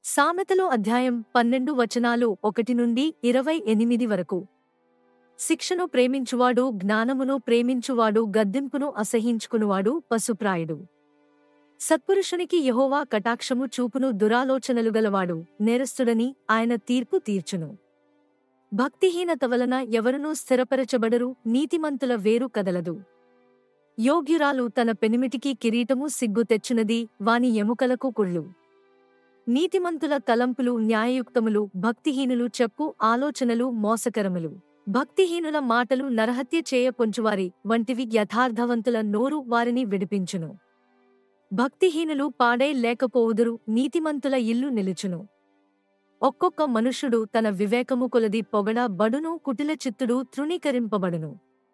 సామెతలో అధ్యాయం పన్నెండు వచనాలు ఒకటి నుండి ఇరవై ఎనిమిది వరకు శిక్షను ప్రేమించువాడు జ్ఞానమును ప్రేమించువాడు గద్దింపును అసహించుకునువాడు పశుప్రాయుడు సత్పురుషునికి యెహోవా కటాక్షము చూపును దురాలోచనలు గలవాడు నేరస్తుడని ఆయన తీర్పు తీర్చును భక్తిహీనత వలన ఎవరునూ స్థిరపరచబడరు నీతిమంతుల వేరు కదలదు యోగ్యురాలు తన పెనిమిటికి కిరీటము సిగ్గు తెచ్చునది వాని ఎముకలకు కుళ్ళు నీతిమంతుల తలంపులు న్యాయయుక్తములు భక్తిహీనులు చెప్పు ఆలోచనలు మోసకరములు భక్తిహీనుల మాటలు నరహత్య చేయ పొంచువారి వంటివి యథార్థవంతుల నోరు వారిని విడిపించును భక్తిహీనులు పాడై లేకపోవుదురు నీతిమంతుల ఇల్లు నిలుచును ఒక్కొక్క మనుష్యుడు తన వివేకము కొలది పొగడ బడును కుటిల చిత్తుడు తృణీకరింపబడును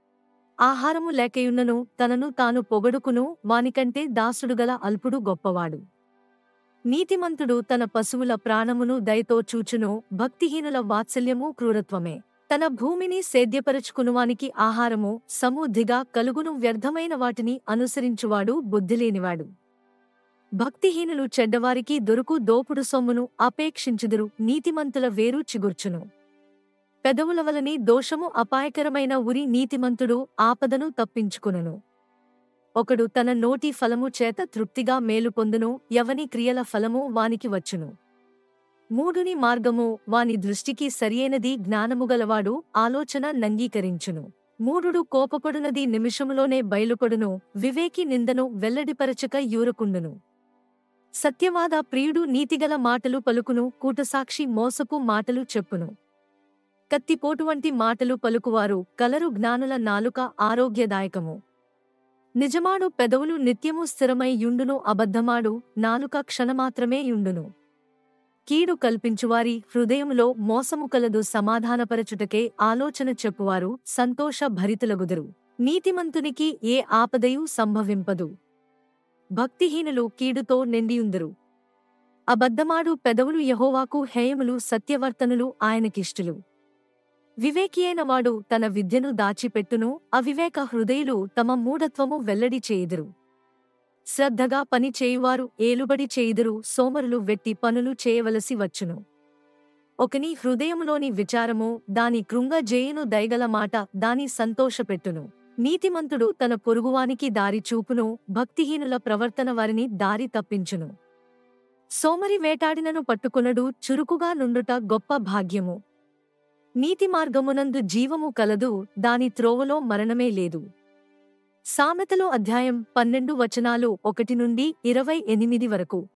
ఆహారము లేకయున్నను తనను తాను పొగడుకును వానికంటే దాసుడుగల అల్పుడు గొప్పవాడు నీతిమంతుడు తన పశువుల ప్రాణమును దయతో చూచును భక్తిహీనుల వాత్సల్యము క్రూరత్వమే తన భూమిని సేద్యపరచుకునువానికి ఆహారము సమృద్ధిగా కలుగును వ్యర్థమైన వాటిని అనుసరించువాడు బుద్ధిలేనివాడు భక్తిహీనులు చెడ్డవారికి దొరుకు దోపుడు సొమ్మును అపేక్షించుదురు నీతిమంతుల వేరు చిగుర్చును పెదవుల వలని దోషము అపాయకరమైన ఉరి నీతిమంతుడు ఆపదను తప్పించుకునును ఒకడు తన నోటి ఫలము చేత తృప్తిగా మేలు పొందును యవని క్రియల ఫలము వానికి వచ్చును మూడుని మార్గము వాని దృష్టికి సరియైనది జ్ఞానముగలవాడు ఆలోచన నంగీకరించును మూడుడు కోపపడునది నిమిషములోనే బయలుపడును వివేకి నిందను వెల్లడిపరచక యూరకుండును సత్యవాద ప్రియుడు నీతిగల మాటలు పలుకును కూటసాక్షి మోసపు మాటలు చెప్పును కత్తిపోటు వంటి మాటలు పలుకువారు కలరు జ్ఞానుల నాలుక ఆరోగ్యదాయకము నిజమాడు పెదవులు నిత్యము స్థిరమై యుండును అబద్ధమాడు నాలుక క్షణమాత్రమే యుండును కీడు కల్పించువారి హృదయములో మోసము కలదు సమాధానపరచుటకే ఆలోచన చెప్పువారు సంతోష భరితులగుదురు నీతిమంతునికి ఏ ఆపదయు సంభవింపదు భక్తిహీనులు కీడుతో నిండియుందురు అబద్ధమాడు పెదవులు యహోవాకు హేయములు సత్యవర్తనులు ఆయనకిష్టులు వివేకియైన వాడు తన విద్యను దాచిపెట్టును అవివేక హృదయులు తమ మూఢత్వము వెల్లడి చేయుదురు శ్రద్ధగా పని చేయువారు ఏలుబడి చేయుదురు సోమరులు వెట్టి పనులు చేయవలసి వచ్చును ఒకని హృదయములోని విచారము దాని కృంగజేయును దయగల మాట దాని సంతోషపెట్టును నీతిమంతుడు తన పొరుగువానికి దారి చూపును భక్తిహీనుల ప్రవర్తన వారిని దారి తప్పించును సోమరి వేటాడినను పట్టుకునడు చురుకుగా నుండుట గొప్ప భాగ్యము నీతి మార్గమునందు జీవము కలదు దాని త్రోవలో మరణమే లేదు సామెతలో అధ్యాయం పన్నెండు వచనాలు ఒకటి నుండి ఇరవై ఎనిమిది వరకు